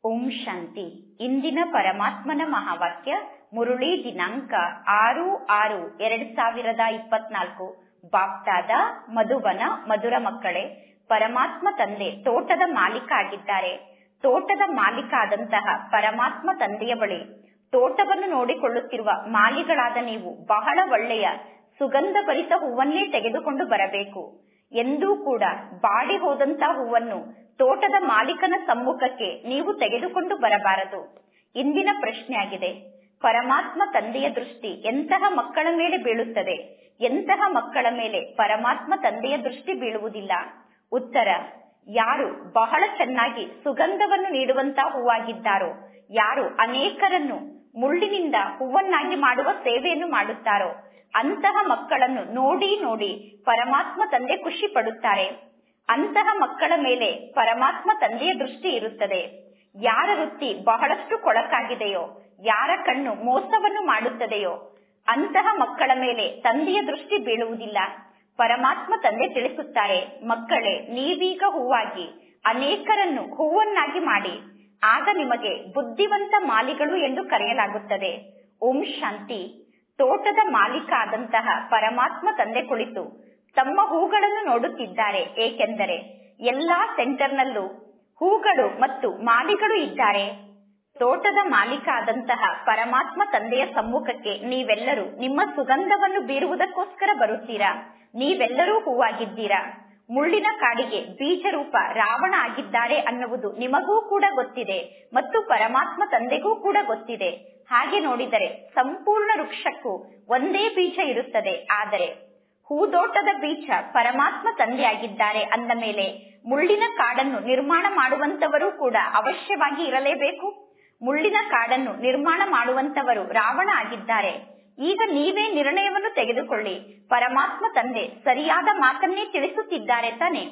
ಓಂ ಶಾಂತಿ ಇಂದಿನ ಪರಮಾತ್ಮನ ಮಹಾವಾಕ್ಯ ಮುರುಳಿ ದಿನಾಂಕ ಆರು ಆರು ಎರಡ್ ಸಾವಿರದ ಇಪ್ಪತ್ನಾಲ್ಕು ಬಾಪ್ತಾದ ಮಧುಬನ ಮಧುರ ಮಕ್ಕಳೇ ಪರಮಾತ್ಮ ತಂದೆ ತೋಟದ ಮಾಲೀಕ ಆಗಿದ್ದಾರೆ ತೋಟದ ಮಾಲೀಕ ಆದಂತಹ ಪರಮಾತ್ಮ ತಂದೆಯ ಬಳಿ ತೋಟವನ್ನು ನೋಡಿಕೊಳ್ಳುತ್ತಿರುವ ಮಾಲಿಗಳಾದ ನೀವು ಬಹಳ ಒಳ್ಳೆಯ ಸುಗಂಧ ಭರಿತ ಹೂವನ್ನೇ ತೆಗೆದುಕೊಂಡು ಬರಬೇಕು ಎಂದೂ ಕೂಡ ಬಾಡಿ ಹೋದಂತಹ ಹೂವನ್ನು ತೋಟದ ಮಾಲೀಕನ ಸಮ್ಮುಖಕ್ಕೆ ನೀವು ತೆಗೆದುಕೊಂಡು ಬರಬಾರದು ಇಂದಿನ ಪ್ರಶ್ನೆಯಾಗಿದೆ ಪರಮಾತ್ಮ ತಂದೆಯ ದೃಷ್ಟಿ ಎಂತಹ ಮಕ್ಕಳ ಮೇಲೆ ಬೀಳುತ್ತದೆ ಎಂತಹ ಮಕ್ಕಳ ಮೇಲೆ ಪರಮಾತ್ಮ ತಂದೆಯ ದೃಷ್ಟಿ ಬೀಳುವುದಿಲ್ಲ ಉತ್ತರ ಯಾರು ಬಹಳ ಚೆನ್ನಾಗಿ ಸುಗಂಧವನ್ನು ನೀಡುವಂತಹ ಹೂವಾಗಿದ್ದಾರೋ ಯಾರು ಅನೇಕರನ್ನು ಮುಳ್ಳಿನಿಂದ ಹೂವನ್ನಾಗಿ ಮಾಡುವ ಸೇವೆಯನ್ನು ಮಾಡುತ್ತಾರೋ ಅಂತಹ ಮಕ್ಕಳನ್ನು ನೋಡಿ ನೋಡಿ ಪರಮಾತ್ಮ ತಂದೆ ಖುಷಿ ಪಡುತ್ತಾರೆ ಅಂತಹ ಮಕ್ಕಳ ಮೇಲೆ ಪರಮಾತ್ಮ ತಂದೆಯ ದೃಷ್ಟಿ ಇರುತ್ತದೆ ಯಾರ ವೃತ್ತಿ ಬಹಳಷ್ಟು ಕೊಳಕಾಗಿದೆಯೋ ಯಾರ ಕಣ್ಣು ಮೋಸವನ್ನು ಮಾಡುತ್ತದೆಯೋ ಅಂತಹ ಮಕ್ಕಳ ಮೇಲೆ ತಂದೆಯ ದೃಷ್ಟಿ ಬೀಳುವುದಿಲ್ಲ ಪರಮಾತ್ಮ ತಂದೆ ತಿಳಿಸುತ್ತಾರೆ ಮಕ್ಕಳೇ ನೀವೀಗ ಹೂವಾಗಿ ಅನೇಕರನ್ನು ಹೂವನ್ನಾಗಿ ಮಾಡಿ ಆಗ ನಿಮಗೆ ಬುದ್ಧಿವಂತ ಮಾಲಿಗಳು ಎಂದು ಕರೆಯಲಾಗುತ್ತದೆ ಓಂ ಶಾಂತಿ ತೋಟದ ಮಾಲೀಕ ಆದಂತಹ ಪರಮಾತ್ಮ ತಂದೆ ಕುಳಿತು ತಮ್ಮ ಹೂಗಳನ್ನು ನೋಡುತ್ತಿದ್ದಾರೆ ಏಕೆಂದರೆ ಎಲ್ಲಾ ಸೆಂಟರ್ನಲ್ಲೂ ಹೂಗಳು ಮತ್ತು ಮಾಲಿಗಳು ಇದ್ದಾರೆ ತೋಟದ ಮಾಲೀಕ ಆದಂತಹ ಪರಮಾತ್ಮ ತಂದೆಯ ಸಮ್ಮುಖಕ್ಕೆ ನೀವೆಲ್ಲರೂ ನಿಮ್ಮ ಸುಗಂಧವನ್ನು ಬೀರುವುದಕ್ಕೋಸ್ಕರ ಬರುತ್ತೀರಾ ನೀವೆಲ್ಲರೂ ಹೂವಾಗಿದ್ದೀರಾ ಮುಳ್ಳಿನ ಕಾಡಿಗೆ ಬೀಜ ರೂಪ ರಾವಣ ಆಗಿದ್ದಾರೆ ಅನ್ನುವುದು ನಿಮಗೂ ಕೂಡ ಗೊತ್ತಿದೆ ಮತ್ತು ಪರಮಾತ್ಮ ತಂದೆಗೂ ಕೂಡ ಗೊತ್ತಿದೆ ಹಾಗೆ ನೋಡಿದರೆ ಸಂಪೂರ್ಣ ವೃಕ್ಷಕ್ಕೂ ಒಂದೇ ಬೀಜ ಇರುತ್ತದೆ ಆದರೆ ಹೂದೋಟದ ಬೀಜ ಪರಮಾತ್ಮ ತಂದೆಯಾಗಿದ್ದಾರೆ ಅಂದ ಮೇಲೆ ಮುಳ್ಳಿನ ಕಾಡನ್ನು ನಿರ್ಮಾಣ ಮಾಡುವಂತವರು ಕೂಡ ಅವಶ್ಯವಾಗಿ ಇರಲೇಬೇಕು ಮುಳ್ಳಿನ ಕಾಡನ್ನು ನಿರ್ಮಾಣ ಮಾಡುವಂತವರು ರಾವಣ ಆಗಿದ್ದಾರೆ ಈಗ ನೀವೇ ನಿರ್ಣಯವನ್ನು ತೆಗೆದುಕೊಳ್ಳಿ ಪರಮಾತ್ಮ ತಂದೆ ಸರಿಯಾದ ಮಾತನ್ನೇ ತಿಳಿಸುತ್ತಿದ್ದಾರೆ ತಾನೆ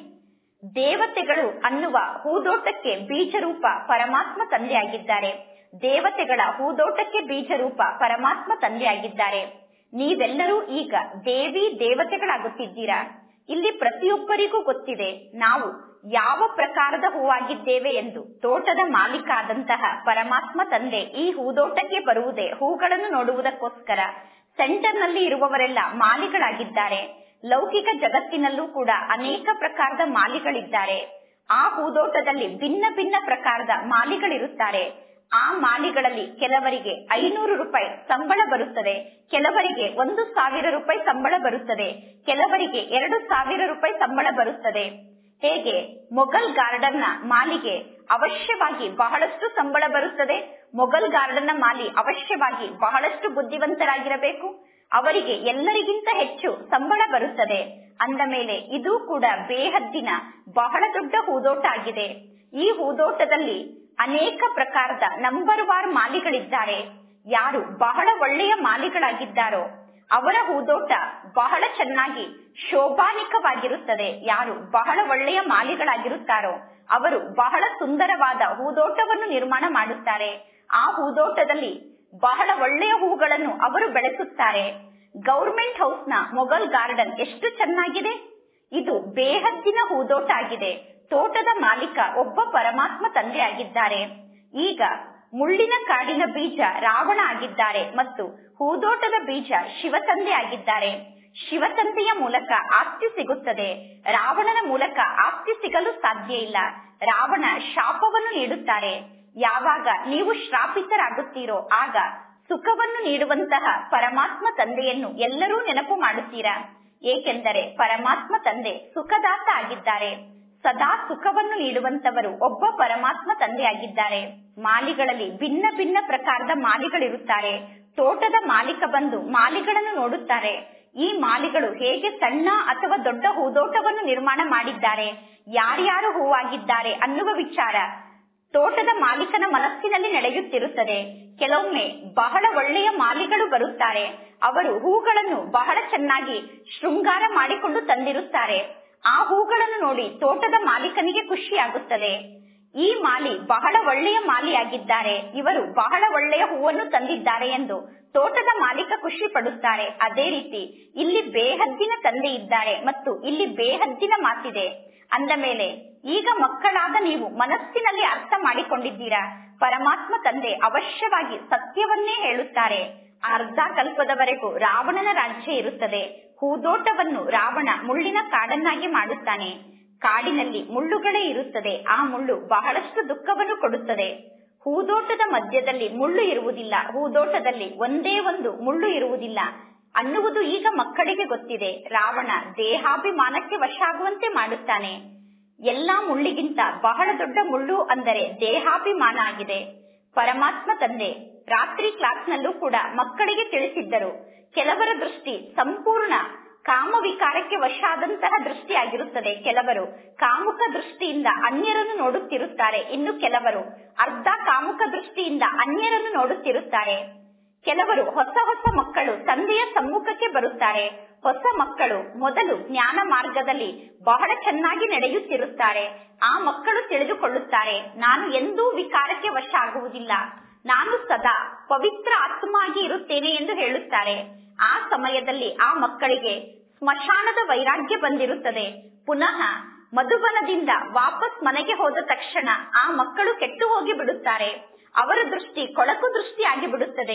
ದೇವತೆಗಳು ಅನ್ನುವ ಹೂದೋಟಕ್ಕೆ ಬೀಜರೂಪ ಪರಮಾತ್ಮ ತಂದೆಯಾಗಿದ್ದಾರೆ ದೇವತೆಗಳ ಹೂದೋಟಕ್ಕೆ ಬೀಜರೂಪ ಪರಮಾತ್ಮ ತಂದೆಯಾಗಿದ್ದಾರೆ ನೀವೆಲ್ಲರೂ ಈಗ ದೇವಿ ದೇವತೆಗಳಾಗುತ್ತಿದ್ದೀರಾ ಇಲ್ಲಿ ಪ್ರತಿಯೊಬ್ಬರಿಗೂ ಗೊತ್ತಿದೆ ನಾವು ಯಾವ ಪ್ರಕಾರದ ಹೂವಾಗಿದ್ದೇವೆ ಎಂದು ತೋಟದ ಮಾಲೀಕ ಆದಂತಹ ಪರಮಾತ್ಮ ತಂದೆ ಈ ಹೂದೋಟಕ್ಕೆ ಬರುವುದೇ ಹೂಗಳನ್ನು ನೋಡುವುದಕ್ಕೋಸ್ಕರ ಸೆಂಟರ್ನಲ್ಲಿ ಇರುವವರೆಲ್ಲ ಮಾಲಿಗಳಾಗಿದ್ದಾರೆ ಲೌಕಿಕ ಜಗತ್ತಿನಲ್ಲೂ ಕೂಡ ಅನೇಕ ಪ್ರಕಾರದ ಮಾಲಿಗಳಿದ್ದಾರೆ ಆ ಹೂದೋಟದಲ್ಲಿ ಭಿನ್ನ ಭಿನ್ನ ಪ್ರಕಾರದ ಮಾಲಿಗಳಿರುತ್ತಾರೆ ಆ ಮಾಲಿಗಳಲ್ಲಿ ಕೆಲವರಿಗೆ ಐನೂರು ರೂಪಾಯಿ ಸಂಬಳ ಬರುತ್ತದೆ ಕೆಲವರಿಗೆ ಒಂದು ಸಾವಿರ ರೂಪಾಯಿ ಸಂಬಳ ಬರುತ್ತದೆ ಕೆಲವರಿಗೆ ಎರಡು ಸಾವಿರ ರೂಪಾಯಿ ಸಂಬಳ ಬರುತ್ತದೆ ಹೇಗೆ ಮೊಘಲ್ ಗಾರ್ಡನ್ ನ ಮಾಲಿಗೆ ಅವಶ್ಯವಾಗಿ ಬಹಳಷ್ಟು ಸಂಬಳ ಬರುತ್ತದೆ ಮೊಘಲ್ ಗಾರ್ಡನ್ ನ ಮಾಲಿ ಅವಶ್ಯವಾಗಿ ಬಹಳಷ್ಟು ಬುದ್ಧಿವಂತರಾಗಿರಬೇಕು ಅವರಿಗೆ ಎಲ್ಲರಿಗಿಂತ ಹೆಚ್ಚು ಸಂಬಳ ಬರುತ್ತದೆ ಅಂದ ಮೇಲೆ ಇದು ಕೂಡ ಬೇಹದ್ದಿನ ಬಹಳ ದೊಡ್ಡ ಹೂದೋಟ ಆಗಿದೆ ಈ ಹೂದೋಟದಲ್ಲಿ ಅನೇಕ ಪ್ರಕಾರದ ನಂಬರ್ ವಾರ್ ಮಾಲಿಗಳಿದ್ದಾರೆ ಯಾರು ಬಹಳ ಒಳ್ಳೆಯ ಮಾಲಿಗಳಾಗಿದ್ದಾರೋ ಅವರ ಹೂದೋಟ ಬಹಳ ಚೆನ್ನಾಗಿ ಶೋಭಾನಿಕವಾಗಿರುತ್ತದೆ ಯಾರು ಬಹಳ ಒಳ್ಳೆಯ ಮಾಲಿಗಳಾಗಿರುತ್ತಾರೋ ಅವರು ಬಹಳ ಸುಂದರವಾದ ಹೂದೋಟವನ್ನು ನಿರ್ಮಾಣ ಮಾಡುತ್ತಾರೆ ಆ ಹೂದೋಟದಲ್ಲಿ ಬಹಳ ಒಳ್ಳೆಯ ಹೂಗಳನ್ನು ಅವರು ಬೆಳೆಸುತ್ತಾರೆ ಗೌರ್ಮೆಂಟ್ ಹೌಸ್ ನ ಮೊಘಲ್ ಗಾರ್ಡನ್ ಎಷ್ಟು ಚೆನ್ನಾಗಿದೆ ಇದು ಬೇಹದ್ದಿನ ಹೂದೋಟ ಆಗಿದೆ ತೋಟದ ಮಾಲೀಕ ಒಬ್ಬ ಪರಮಾತ್ಮ ತಂದೆ ಆಗಿದ್ದಾರೆ ಈಗ ಮುಳ್ಳಿನ ಕಾಡಿನ ಬೀಜ ರಾವಣ ಆಗಿದ್ದಾರೆ ಮತ್ತು ಹೂದೋಟದ ಬೀಜ ಶಿವತಂದೆ ಆಗಿದ್ದಾರೆ ಶಿವತಂದೆಯ ಮೂಲಕ ಆಸ್ತಿ ಸಿಗುತ್ತದೆ ರಾವಣನ ಮೂಲಕ ಆಸ್ತಿ ಸಿಗಲು ಸಾಧ್ಯ ಇಲ್ಲ ರಾವಣ ಶಾಪವನ್ನು ನೀಡುತ್ತಾರೆ ಯಾವಾಗ ನೀವು ಶ್ರಾಪಿತರಾಗುತ್ತೀರೋ ಆಗ ಸುಖವನ್ನು ನೀಡುವಂತಹ ಪರಮಾತ್ಮ ತಂದೆಯನ್ನು ಎಲ್ಲರೂ ನೆನಪು ಮಾಡುತ್ತೀರಾ ಏಕೆಂದರೆ ಪರಮಾತ್ಮ ತಂದೆ ಸುಖದಾತ ಆಗಿದ್ದಾರೆ ಸದಾ ಸುಖವನ್ನು ನೀಡುವಂತವರು ಒಬ್ಬ ಪರಮಾತ್ಮ ತಂದೆಯಾಗಿದ್ದಾರೆ ಮಾಲಿಗಳಲ್ಲಿ ಭಿನ್ನ ಭಿನ್ನ ಪ್ರಕಾರದ ಮಾಲಿಗಳಿರುತ್ತಾರೆ ತೋಟದ ಮಾಲೀಕ ಬಂದು ಮಾಲಿಗಳನ್ನು ನೋಡುತ್ತಾರೆ ಈ ಮಾಲಿಗಳು ಹೇಗೆ ಸಣ್ಣ ಅಥವಾ ದೊಡ್ಡ ಹೂದೋಟವನ್ನು ನಿರ್ಮಾಣ ಮಾಡಿದ್ದಾರೆ ಯಾರ್ಯಾರು ಹೂವಾಗಿದ್ದಾರೆ ಅನ್ನುವ ವಿಚಾರ ತೋಟದ ಮಾಲೀಕನ ಮನಸ್ಸಿನಲ್ಲಿ ನಡೆಯುತ್ತಿರುತ್ತದೆ ಕೆಲವೊಮ್ಮೆ ಬಹಳ ಒಳ್ಳೆಯ ಮಾಲಿಗಳು ಬರುತ್ತಾರೆ ಅವರು ಹೂಗಳನ್ನು ಬಹಳ ಚೆನ್ನಾಗಿ ಶೃಂಗಾರ ಮಾಡಿಕೊಂಡು ತಂದಿರುತ್ತಾರೆ ಆ ಹೂಗಳನ್ನು ನೋಡಿ ತೋಟದ ಮಾಲೀಕನಿಗೆ ಖುಷಿಯಾಗುತ್ತದೆ ಈ ಮಾಲಿ ಬಹಳ ಒಳ್ಳೆಯ ಮಾಲಿಯಾಗಿದ್ದಾರೆ ಇವರು ಬಹಳ ಒಳ್ಳೆಯ ಹೂವನ್ನು ತಂದಿದ್ದಾರೆ ಎಂದು ತೋಟದ ಮಾಲೀಕ ಖುಷಿ ಪಡುತ್ತಾರೆ ಅದೇ ರೀತಿ ಇಲ್ಲಿ ಬೇಹದ್ದಿನ ತಂದೆ ಇದ್ದಾರೆ ಮತ್ತು ಇಲ್ಲಿ ಬೇಹದ್ದಿನ ಮಾತಿದೆ ಅಂದ ಮೇಲೆ ಈಗ ಮಕ್ಕಳಾದ ನೀವು ಮನಸ್ಸಿನಲ್ಲಿ ಅರ್ಥ ಮಾಡಿಕೊಂಡಿದ್ದೀರಾ ಪರಮಾತ್ಮ ತಂದೆ ಅವಶ್ಯವಾಗಿ ಸತ್ಯವನ್ನೇ ಹೇಳುತ್ತಾರೆ ಅರ್ಧ ಕಲ್ಪದವರೆಗೂ ರಾವಣನ ರಾಜ್ಯ ಇರುತ್ತದೆ ಹೂದೋಟವನ್ನು ರಾವಣ ಮುಳ್ಳಿನ ಕಾಡನ್ನಾಗಿ ಮಾಡುತ್ತಾನೆ ಕಾಡಿನಲ್ಲಿ ಮುಳ್ಳುಗಳೇ ಇರುತ್ತದೆ ಆ ಮುಳ್ಳು ಬಹಳಷ್ಟು ದುಃಖವನ್ನು ಕೊಡುತ್ತದೆ ಹೂದೋಟದ ಮಧ್ಯದಲ್ಲಿ ಮುಳ್ಳು ಇರುವುದಿಲ್ಲ ಹೂದೋಟದಲ್ಲಿ ಒಂದೇ ಒಂದು ಮುಳ್ಳು ಇರುವುದಿಲ್ಲ ಅನ್ನುವುದು ಈಗ ಮಕ್ಕಳಿಗೆ ಗೊತ್ತಿದೆ ರಾವಣ ದೇಹಾಭಿಮಾನಕ್ಕೆ ವಶ ಆಗುವಂತೆ ಮಾಡುತ್ತಾನೆ ಎಲ್ಲಾ ಮುಳ್ಳಿಗಿಂತ ಬಹಳ ದೊಡ್ಡ ಮುಳ್ಳು ಅಂದರೆ ದೇಹಾಭಿಮಾನ ಆಗಿದೆ ಪರಮಾತ್ಮ ತಂದೆ ರಾತ್ರಿ ಕ್ಲಾಸ್ನಲ್ಲೂ ಕೂಡ ಮಕ್ಕಳಿಗೆ ತಿಳಿಸಿದ್ದರು ಕೆಲವರ ದೃಷ್ಟಿ ಸಂಪೂರ್ಣ ಕಾಮ ವಿಕಾರಕ್ಕೆ ವಶ ಆದಂತಹ ದೃಷ್ಟಿಯಾಗಿರುತ್ತದೆ ಕೆಲವರು ಕಾಮುಕ ದೃಷ್ಟಿಯಿಂದ ಅನ್ಯರನ್ನು ನೋಡುತ್ತಿರುತ್ತಾರೆ ಇನ್ನು ಕೆಲವರು ಅರ್ಧ ಕಾಮುಕ ದೃಷ್ಟಿಯಿಂದ ಅನ್ಯರನ್ನು ನೋಡುತ್ತಿರುತ್ತಾರೆ ಕೆಲವರು ಹೊಸ ಹೊಸ ಮಕ್ಕಳು ತಂದೆಯ ಸಮ್ಮುಖಕ್ಕೆ ಬರುತ್ತಾರೆ ಹೊಸ ಮಕ್ಕಳು ಮೊದಲು ಜ್ಞಾನ ಮಾರ್ಗದಲ್ಲಿ ಬಹಳ ಚೆನ್ನಾಗಿ ನಡೆಯುತ್ತಿರುತ್ತಾರೆ ಆ ಮಕ್ಕಳು ತಿಳಿದುಕೊಳ್ಳುತ್ತಾರೆ ನಾನು ಎಂದೂ ವಿಕಾರಕ್ಕೆ ವಶ ಆಗುವುದಿಲ್ಲ ನಾನು ಸದಾ ಪವಿತ್ರ ಆತ್ಮ ಆಗಿ ಇರುತ್ತೇನೆ ಎಂದು ಹೇಳುತ್ತಾರೆ ಆ ಸಮಯದಲ್ಲಿ ಆ ಮಕ್ಕಳಿಗೆ ಸ್ಮಶಾನದ ವೈರಾಗ್ಯ ಬಂದಿರುತ್ತದೆ ಪುನಃ ಮಧುಬನದಿಂದ ವಾಪಸ್ ಮನೆಗೆ ಹೋದ ತಕ್ಷಣ ಆ ಮಕ್ಕಳು ಕೆಟ್ಟು ಹೋಗಿ ಬಿಡುತ್ತಾರೆ ಅವರ ದೃಷ್ಟಿ ಕೊಳಕು ದೃಷ್ಟಿ ಆಗಿ ಬಿಡುತ್ತದೆ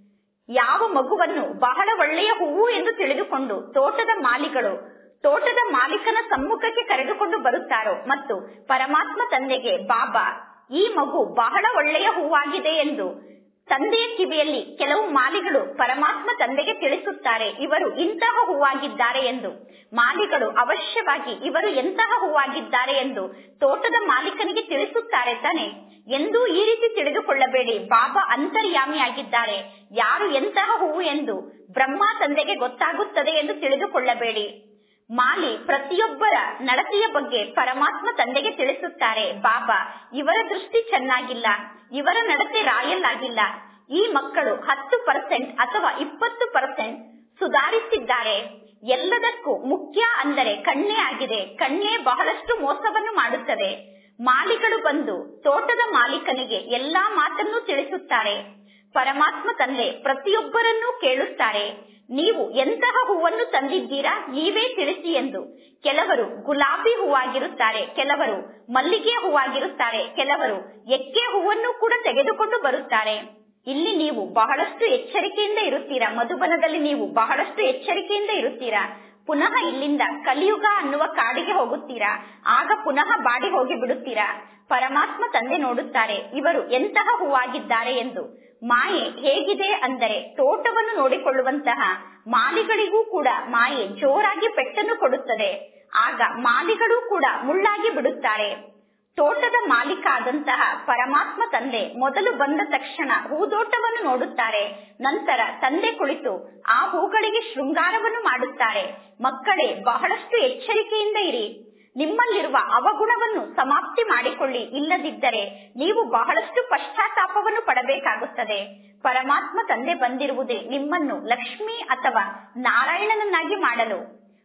ಯಾವ ಮಗುವನ್ನು ಬಹಳ ಒಳ್ಳೆಯ ಹೂವು ಎಂದು ತಿಳಿದುಕೊಂಡು ತೋಟದ ಮಾಲಿಗಳು ತೋಟದ ಮಾಲೀಕನ ಸಮ್ಮುಖಕ್ಕೆ ಕರೆದುಕೊಂಡು ಬರುತ್ತಾರೋ ಮತ್ತು ಪರಮಾತ್ಮ ತಂದೆಗೆ ಬಾಬಾ ಈ ಮಗು ಬಹಳ ಒಳ್ಳೆಯ ಹೂವಾಗಿದೆ ಎಂದು ತಂದೆಯ ಕಿವಿಯಲ್ಲಿ ಕೆಲವು ಮಾಲಿಗಳು ಪರಮಾತ್ಮ ತಂದೆಗೆ ತಿಳಿಸುತ್ತಾರೆ ಇವರು ಇಂತಹ ಹೂವಾಗಿದ್ದಾರೆ ಎಂದು ಮಾಲಿಗಳು ಅವಶ್ಯವಾಗಿ ಇವರು ಎಂತಹ ಹೂವಾಗಿದ್ದಾರೆ ಎಂದು ತೋಟದ ಮಾಲೀಕನಿಗೆ ತಿಳಿಸುತ್ತಾರೆ ತಾನೆ ಎಂದೂ ಈ ರೀತಿ ತಿಳಿದುಕೊಳ್ಳಬೇಡಿ ಬಾಬಾ ಅಂತರ್ಯಾಮಿಯಾಗಿದ್ದಾರೆ ಯಾರು ಎಂತಹ ಹೂವು ಎಂದು ಬ್ರಹ್ಮ ತಂದೆಗೆ ಗೊತ್ತಾಗುತ್ತದೆ ಎಂದು ತಿಳಿದುಕೊಳ್ಳಬೇಡಿ ಮಾಲಿ ಪ್ರತಿಯೊಬ್ಬರ ನಡತೆಯ ಬಗ್ಗೆ ಪರಮಾತ್ಮ ತಂದೆಗೆ ತಿಳಿಸುತ್ತಾರೆ ಬಾಬಾ ಇವರ ದೃಷ್ಟಿ ಚೆನ್ನಾಗಿಲ್ಲ ಇವರ ನಡತೆ ರಾಯಲ್ ಆಗಿಲ್ಲ ಈ ಮಕ್ಕಳು ಹತ್ತು ಪರ್ಸೆಂಟ್ ಅಥವಾ ಇಪ್ಪತ್ತು ಪರ್ಸೆಂಟ್ ಸುಧಾರಿಸಿದ್ದಾರೆ ಎಲ್ಲದಕ್ಕೂ ಮುಖ್ಯ ಅಂದರೆ ಕಣ್ಣೇ ಆಗಿದೆ ಕಣ್ಣೇ ಬಹಳಷ್ಟು ಮೋಸವನ್ನು ಮಾಡುತ್ತದೆ ಮಾಲಿಗಳು ಬಂದು ತೋಟದ ಮಾಲೀಕನಿಗೆ ಎಲ್ಲಾ ಮಾತನ್ನು ತಿಳಿಸುತ್ತಾರೆ ಪರಮಾತ್ಮ ತಂದೆ ಪ್ರತಿಯೊಬ್ಬರನ್ನೂ ಕೇಳುತ್ತಾರೆ ನೀವು ಎಂತಹ ಹೂವನ್ನು ತಂದಿದ್ದೀರಾ ನೀವೇ ತಿಳಿಸಿ ಎಂದು ಕೆಲವರು ಗುಲಾಬಿ ಹೂವಾಗಿರುತ್ತಾರೆ ಕೆಲವರು ಮಲ್ಲಿಗೆ ಹೂವಾಗಿರುತ್ತಾರೆ ಕೆಲವರು ಎಕ್ಕೆ ಹೂವನ್ನು ಕೂಡ ತೆಗೆದುಕೊಂಡು ಬರುತ್ತಾರೆ ಇಲ್ಲಿ ನೀವು ಬಹಳಷ್ಟು ಎಚ್ಚರಿಕೆಯಿಂದ ಇರುತ್ತೀರಾ ಮಧುಬನದಲ್ಲಿ ನೀವು ಬಹಳಷ್ಟು ಎಚ್ಚರಿಕೆಯಿಂದ ಇರುತ್ತೀರಾ ಪುನಃ ಇಲ್ಲಿಂದ ಕಲಿಯುಗ ಅನ್ನುವ ಕಾಡಿಗೆ ಹೋಗುತ್ತೀರಾ ಆಗ ಪುನಃ ಬಾಡಿ ಹೋಗಿ ಬಿಡುತ್ತೀರಾ ಪರಮಾತ್ಮ ತಂದೆ ನೋಡುತ್ತಾರೆ ಇವರು ಎಂತಹ ಹೂವಾಗಿದ್ದಾರೆ ಎಂದು ಮಾಯೆ ಹೇಗಿದೆ ಅಂದರೆ ತೋಟವನ್ನು ನೋಡಿಕೊಳ್ಳುವಂತಹ ಮಾಲಿಗಳಿಗೂ ಕೂಡ ಮಾಯೆ ಜೋರಾಗಿ ಪೆಟ್ಟನ್ನು ಕೊಡುತ್ತದೆ ಆಗ ಮಾಲಿಗಳು ಕೂಡ ಮುಳ್ಳಾಗಿ ಬಿಡುತ್ತಾರೆ ತೋಟದ ಮಾಲೀಕ ಆದಂತಹ ಪರಮಾತ್ಮ ತಂದೆ ಮೊದಲು ಬಂದ ತಕ್ಷಣ ಹೂದೋಟವನ್ನು ನೋಡುತ್ತಾರೆ ನಂತರ ತಂದೆ ಕುಳಿತು ಆ ಹೂಗಳಿಗೆ ಶೃಂಗಾರವನ್ನು ಮಾಡುತ್ತಾರೆ ಮಕ್ಕಳೇ ಬಹಳಷ್ಟು ಎಚ್ಚರಿಕೆಯಿಂದ ಇರಿ ನಿಮ್ಮಲ್ಲಿರುವ ಅವಗುಣವನ್ನು ಸಮಾಪ್ತಿ ಮಾಡಿಕೊಳ್ಳಿ ಇಲ್ಲದಿದ್ದರೆ ನೀವು ಬಹಳಷ್ಟು ಪಶ್ಚಾತ್ತಾಪವನ್ನು ಪಡಬೇಕಾಗುತ್ತದೆ ಪರಮಾತ್ಮ ತಂದೆ ಬಂದಿರುವುದೇ ನಿಮ್ಮನ್ನು ಲಕ್ಷ್ಮಿ ಅಥವಾ ನಾರಾಯಣನನ್ನಾಗಿ ಮಾಡಲು